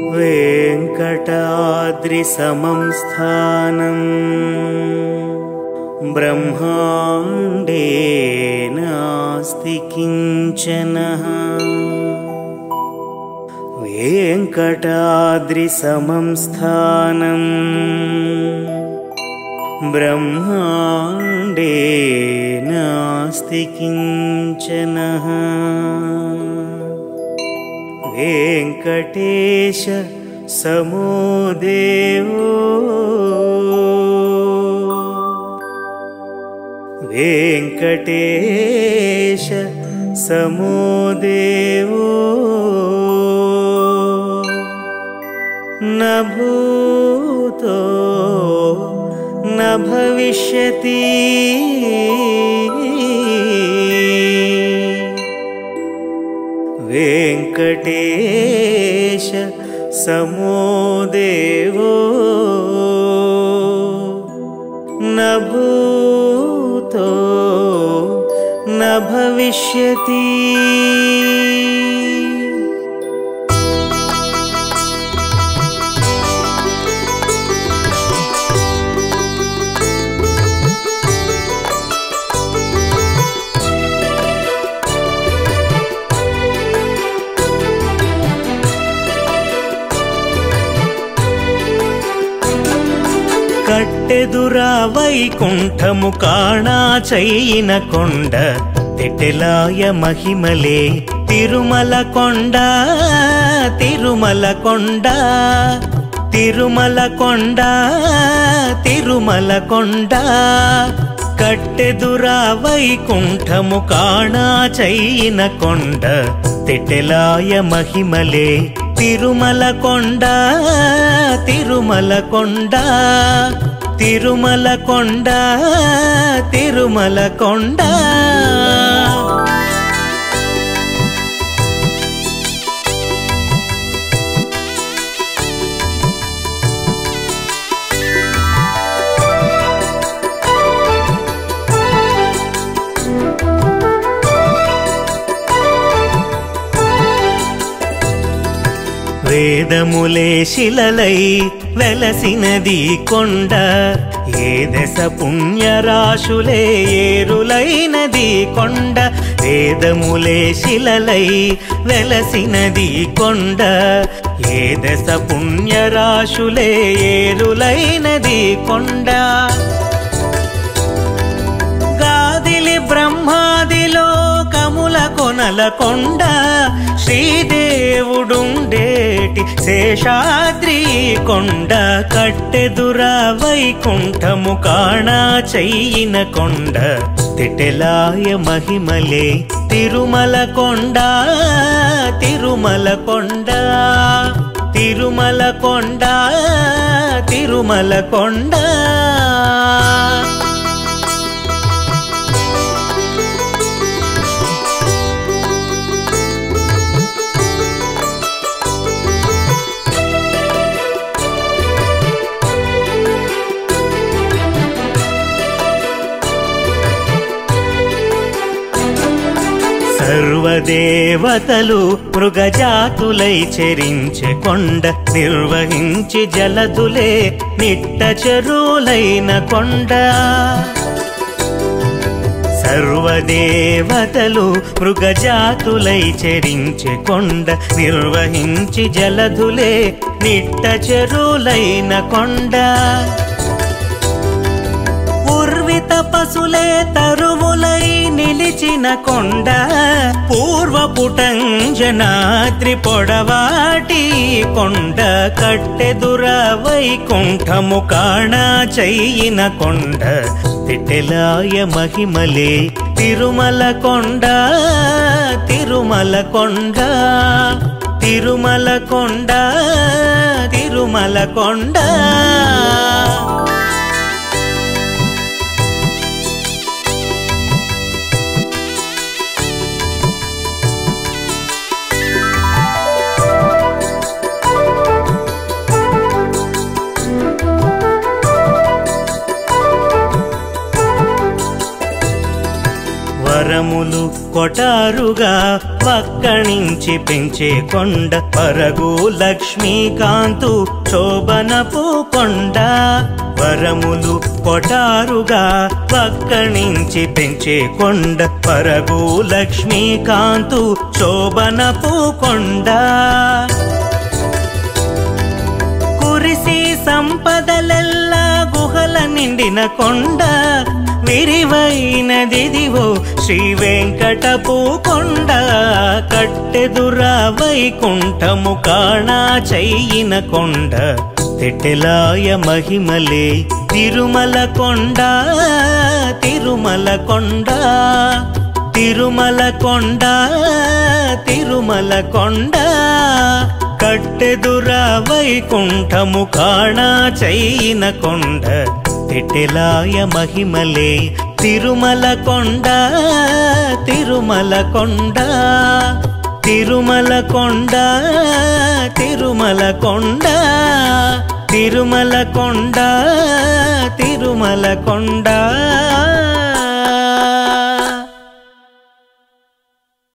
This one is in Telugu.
वेङ्कटाद्रिसमं स्थानम् ब्रह्माण्डे नास्ति किञ्चनः वेङ्कटाद्रिसमं स्थानम् ब्रह्माण्डे नास्ति किञ्चनः वेङ्कटेश समो देवो वेङ्कटेश समो देवो न भूतो न भविष्यति वेङ्कटेश समो देवो न भूतो न भविष्यति కట్టెదురా వైకుంఠము కాణా చైన కొండ తెటెలాయ మహిమలే తిరుమల కొండ తిరుమల కొండ తిరుమల కొండ తిరుమల కొండ కట్టెదురా వైకుంఠము కాణా చైన కొండ తెటెలాయ మహిమలే తిరుమల కొండ తిరుమల కొండ తిరుమల కొండ తిరుమల కొండ వేదములే శిలలై వెలసినది కొండ ఏ దశ పుణ్యరాశులే ఏరులైనది కొండ వేదములే శిలలై వెలసినది కొండ ఏ దశ పుణ్యరాశులే ఏరులైనది కొండ గాదిలి బ్రహ్మాదిలో కముల కొనల కొండ శ్రీదేవుడుండేటి శేషాద్రి కొండ కట్టెదురా వైకుంఠము కాణా చెయ్యిన కొండ తిటెలాయ మహిమలే తిరుమల కొండ తిరుమల కొండ తిరుమల కొండ తిరుమల కొండ సర్వదేవతలు మృగజాతులై చెరించె కొండ నిర్వహించి జలదులే నిట్ట చెరువులైన కొండ సర్వదేవతలు మృగజాతులై చెరించె కొండ నిర్వహించి జలదులే నిట్ట చెరువులైన కొండ ఉర్విత పశులే తరువులై నిలిచిన కొండ పూర్వపుటంజనాద్రి పొడవాటి కొండ కట్టెదుర వైకుంఠము కాణా చెయ్యిన కొండ తిటెలాయ మహిమలే తిరుమల కొండ తిరుమల కొండ తిరుమల కొండ తిరుమల కొండ వరములు కొటారుగా పక్కణించి పెంచే కొండ పరగు లక్ష్మీకాంతు శోభనపు కొండ వరములు కొటారుగా పక్కణించి పెంచే కొండ పరగు లక్ష్మీకాంతు శోభనపు కొండ కురిసి సంపదలెల్లా గుహల నిండిన కొండ విరివైనదిదివో శ్రీ వెంకటపు కొండ కట్టెదుర వైకుంఠము కాణా చెయ్యిన కొండ తెట్టెలాయ మహిమలే తిరుమల కొండ తిరుమల కొండ తిరుమల కొండ తిరుమల కొండ కట్టెదుర వైకుంఠము కాణా చైన కొండ తిట్టెలాయ మహిమలే తిరుమల కొండ తిరుమల కొండ తిరుమల కొండ తిరుమల కొండ తిరుమల కొండ తిరుమల కొండ